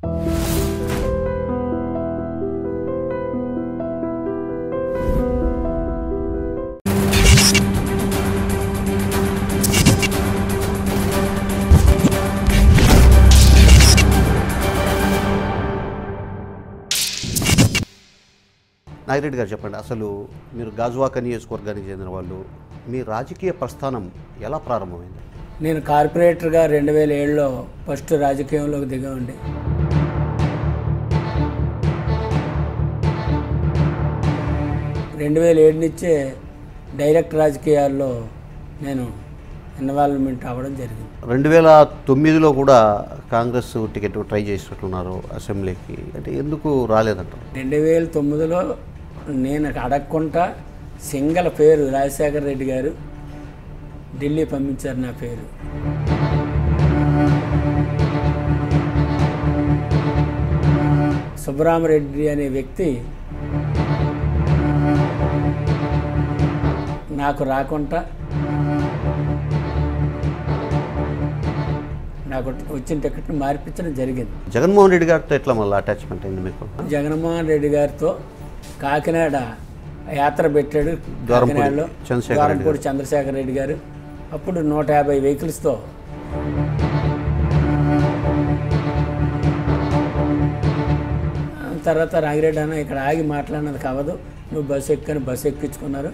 నాగిరెడ్డి గారు చెప్పండి అసలు మీరు గాజువాక నియోజకవర్గానికి చెందిన వాళ్ళు మీ రాజకీయ ప్రస్థానం ఎలా ప్రారంభమైంది నేను కార్పొరేటర్గా రెండు వేల ఏడులో ఫస్ట్ రాజకీయంలోకి దిగామండి రెండు వేల ఏడు నుంచే డైరెక్ట్ రాజకీయాల్లో నేను ఇన్వాల్వ్మెంట్ అవ్వడం జరిగింది రెండు వేల తొమ్మిదిలో కూడా కాంగ్రెస్ టికెట్ ట్రై చేసినట్టున్నారు అసెంబ్లీకి అంటే ఎందుకు రాలేదంటారు రెండు వేల తొమ్మిదిలో నేను అడగకుండా సింగల్ పేరు రాజశేఖర రెడ్డి గారు ఢిల్లీ పంపించారు నా పేరు సుబ్బరామరెడ్డి అనే వ్యక్తి నాకు రాకుండా నాకు వచ్చిన టికెట్ని మార్పించడం జరిగింది జగన్మోహన్ రెడ్డి గారితో ఎట్లా మళ్ళీ అటాచ్మెంట్ అయింది మీకు జగన్మోహన్ రెడ్డి గారితో కాకినాడ యాత్ర పెట్టాడు ద్వారంపూడి కాకినాడలో చంద్రశేఖర్ రెడ్డి ద్వారంపూడి చంద్రశేఖర్ రెడ్డి గారు అప్పుడు నూట యాభై వెహికల్స్తో తర్వాత రాగిరెడ్డి అన్న ఇక్కడ ఆగి మాట్లాడినది కావదు నువ్వు బస్సు ఎక్కని బస్సు ఎక్కించుకున్నారు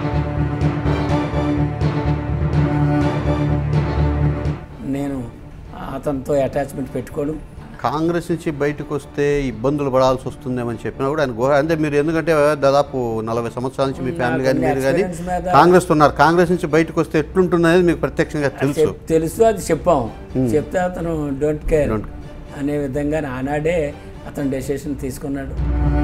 నేను అతనితో అటాచ్మెంట్ పెట్టుకోవడం కాంగ్రెస్ నుంచి బయటకు వస్తే ఇబ్బందులు పడాల్సి వస్తుందేమని చెప్పినా కూడా ఆయన గుహ అంటే మీరు ఎందుకంటే దాదాపు నలభై సంవత్సరాల నుంచి మీ ఫ్యామిలీ కానీ మీరు కానీ experience మీద- కాంగ్రెస్ ఉన్నారు కాంగ్రెస్ నుంచి బయటకు వస్తే ఎట్లుంటుంది అనేది మీకు ప్రత్యక్షంగా తెలుసు చెప్- తెలుసు అది చెప్పాం చెప్తే అతను డోంట్ కేర్ Don't- అనే విధంగా ఆనాడే అతను డెసిషన్ తీసుకున్నాడు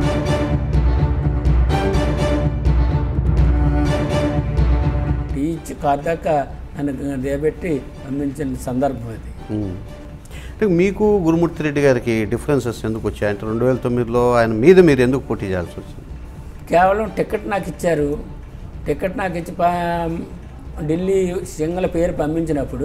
టీచ్ కాదాక నన్ను దేబెట్టి పంపించిన సందర్భం అది ఉమ్. అంటే మీకు గురుమూర్తి రెడ్డి గారికి డిఫరెన్సెస్ ఎందుకు వచ్చాయి అంటే రెండు వేల తొమ్మిదిలో ఆయన మీద మీరు ఎందుకు పోటీ చేయాల్సి వచ్చింది కేవలం టికెట్ నాకు ఇచ్చారు టికెట్ నాకు ఇచ్చి పా- ఢిల్లీ సింగల పేరు పంపించినప్పుడు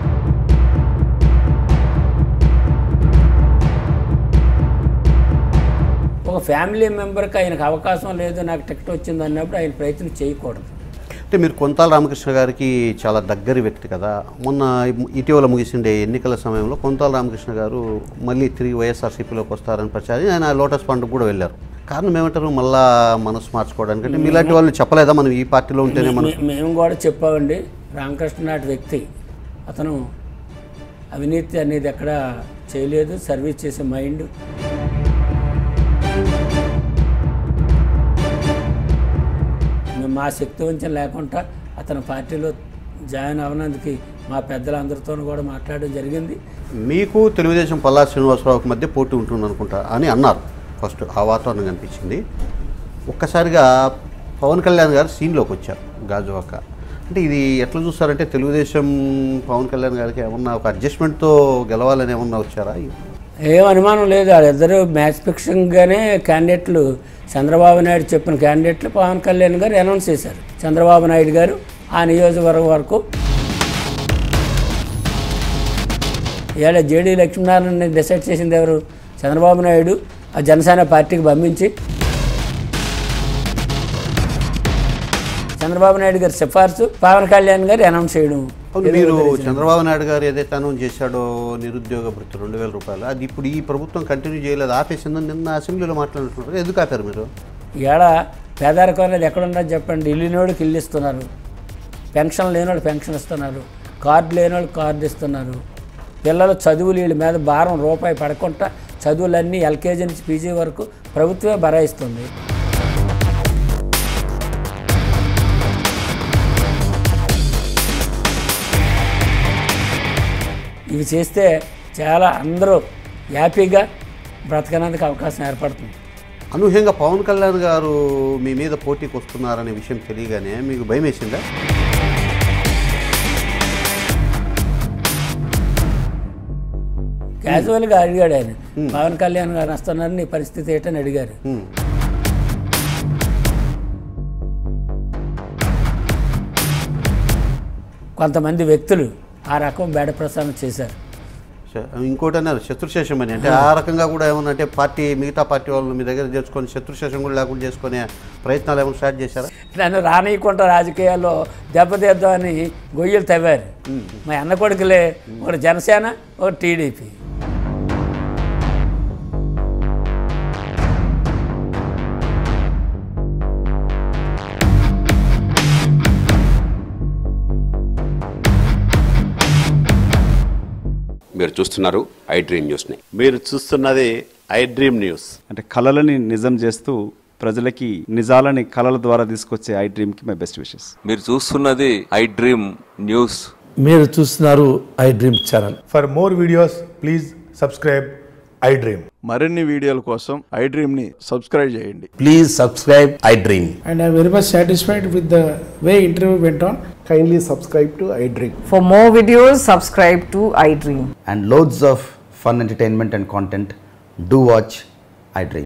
ఒక ఫ్యామిలీ మెంబర్కి ఆయనకు అవకాశం లేదు నాకు టికెట్ వచ్చింది అన్నప్పుడు ఆయన ప్రయత్నం చేయకూడదు అంటే మీరు కొంతాల రామకృష్ణ గారికి చాలా దగ్గరి వ్యక్తి కదా మొన్న ఇటీవల ముగిసిండే ఎన్నికల సమయంలో కొంతాల రామకృష్ణ గారు మళ్ళీ తిరిగి వైఎస్ఆర్సీపీలోకి వస్తారని ప్రచారం ఆయన లోటస్ పండుగ కూడా వెళ్ళారు కారణం ఏమంటారు మళ్ళా మనసు మార్చుకోవడానికి అంటే మీలాంటి వాళ్ళు చెప్పలేదా మనం ఈ పార్టీలో ఉంటేనే మనం మే- మేము కూడా చెప్పామండి రామకృష్ణ నాటి వ్యక్తి అతను అవినీతి అనేది ఎక్కడ చేయలేదు సర్వీస్ చేసే మైండ్ మేము మా శక్తి వంచన లేకుండా అతని పార్టీలో జాయిన్ అవ్వనందుకు మా పెద్దలందరితో కూడా మాట్లాడడం జరిగింది మీకు తెలుగుదేశం పల్లా శ్రీనివాసరావుకి మధ్య పోటీ ఉంటుంది అనుకుంటా అని అన్నారు ఫస్ట్ ఆ వాతావరణం కనిపించింది ఒక్కసారిగా పవన్ కళ్యాణ్ గారు సీన్లోకి వచ్చారు గాజువాక అంటే ఇది ఎట్లా చూస్తారంటే తెలుగుదేశం పవన్ కళ్యాణ్ గారికి ఏమన్నా ఒక అడ్జస్ట్మెంట్తో గెలవాలని ఏమన్నా వచ్చారా ఏం అనుమానం లేదు వాళ్ళిద్దరూ మ్యాచ్ ఫిక్సింగ్గానే క్యాండిడేట్లు చంద్రబాబు నాయుడు చెప్పిన క్యాండిడేట్లు పవన్ కళ్యాణ్ గారు అనౌన్స్ చేశారు చంద్రబాబు నాయుడు గారు ఆ నియోజకవర్గం వరకు ఇవాళ జేడీ లక్ష్మీనారాయణ డిసైడ్ చేసింది ఎవరు చంద్రబాబు నాయుడు ఆ జనసేన పార్టీకి పంపించి చంద్రబాబు నాయుడు గారి సిఫార్సు పవన్ కళ్యాణ్ గారు అనౌన్స్ చేయడం అవును మీరు చంద్రబాబు నాయుడు గారు ఏదైతే అనౌన్స్ చేశాడో నిరుద్యోగ భృతి రెండు వేల రూపాయలు అది ఇప్పుడు ఈ ప్రభుత్వం కంటిన్యూ చేయలేదు ఆపేసిందని నిన్న అసెంబ్లీలో మాట్లాడుతున్నారు ఎందుకు ఆపారు మీరు ఇవాళ పేదరికం అనేది ఎక్కడున్నది చెప్పండి ఇల్లునోడికి ఇల్లు ఇస్తున్నారు పెన్షన్ లేనోడు పెన్షన్ ఇస్తున్నారు కార్డు లేనోడు కార్డు ఇస్తున్నారు పిల్లలు చదువులు వీళ్ళ మీద భారం రూపాయి పడకుండా చదువులన్నీ ఎల్కేజీ నుంచి పీజీ వరకు ప్రభుత్వమే భరాయిస్తుంది ఇవి చేస్తే చాలా అందరూ హ్యాపీగా బ్రతకడానికి అవకాశం ఏర్పడుతుంది అనూహ్యంగా పవన్ కళ్యాణ్ గారు మీ మీద పోటీకి వస్తున్నారనే విషయం తెలియగానే మీకు భయం వేసిందా క్యాజువల్గా అడిగాడు ఆయన పవన్ కళ్యాణ్ గారు వస్తున్నారు నీ పరిస్థితి ఏంటని అడిగారు హ్మ్. కొంతమంది వ్యక్తులు ఆ రకం బేడ ప్రసారం చేశారు శ- ఇంకోటి అన్నారు శత్రుశేషం అని అంటే ఆ రకంగా కూడా ఏమన్నా అంటే పార్టీ మిగతా పార్టీ వాళ్ళు మీ దగ్గర చేసుకొని శత్రుశేషం కూడా లేకుండా చేసుకునే ప్రయత్నాలు ఏమైనా స్టార్ట్ చేశారా నన్ను రానియకుండా రాజకీయాల్లో దెబ్బతీద్దామని గొయ్యలు తవ్వారు మా అన్న కొడుకులే ఒకటి జనసేన ఒకటి టీడీపీ మీరు చూస్తున్నారు ఐ డ్రీమ్ న్యూస్ని మీరు చూస్తున్నది ఐ డ్రీమ్ న్యూస్ అంటే కళలని నిజం చేస్తూ ప్రజలకి నిజాలని కళల ద్వారా తీసుకొచ్చే ఐ డ్రీమ్కి మై బెస్ట్ విషెస్ మీరు చూస్తున్నది ఐ డ్రీమ్ న్యూస్ మీరు చూస్తున్నారు iDream channel For more videos, please subscribe iDream. మరిన్ని వీడియోల కోసం ఐ డ్రీమ్ని సబ్స్క్రైబ్ చేయండి please subscribe iDream and I'm very much satisfied with the way interview went on. Kindly subscribe to iDream. For more videos, subscribe to iDream. and loads of fun entertainment and content, do watch iDream.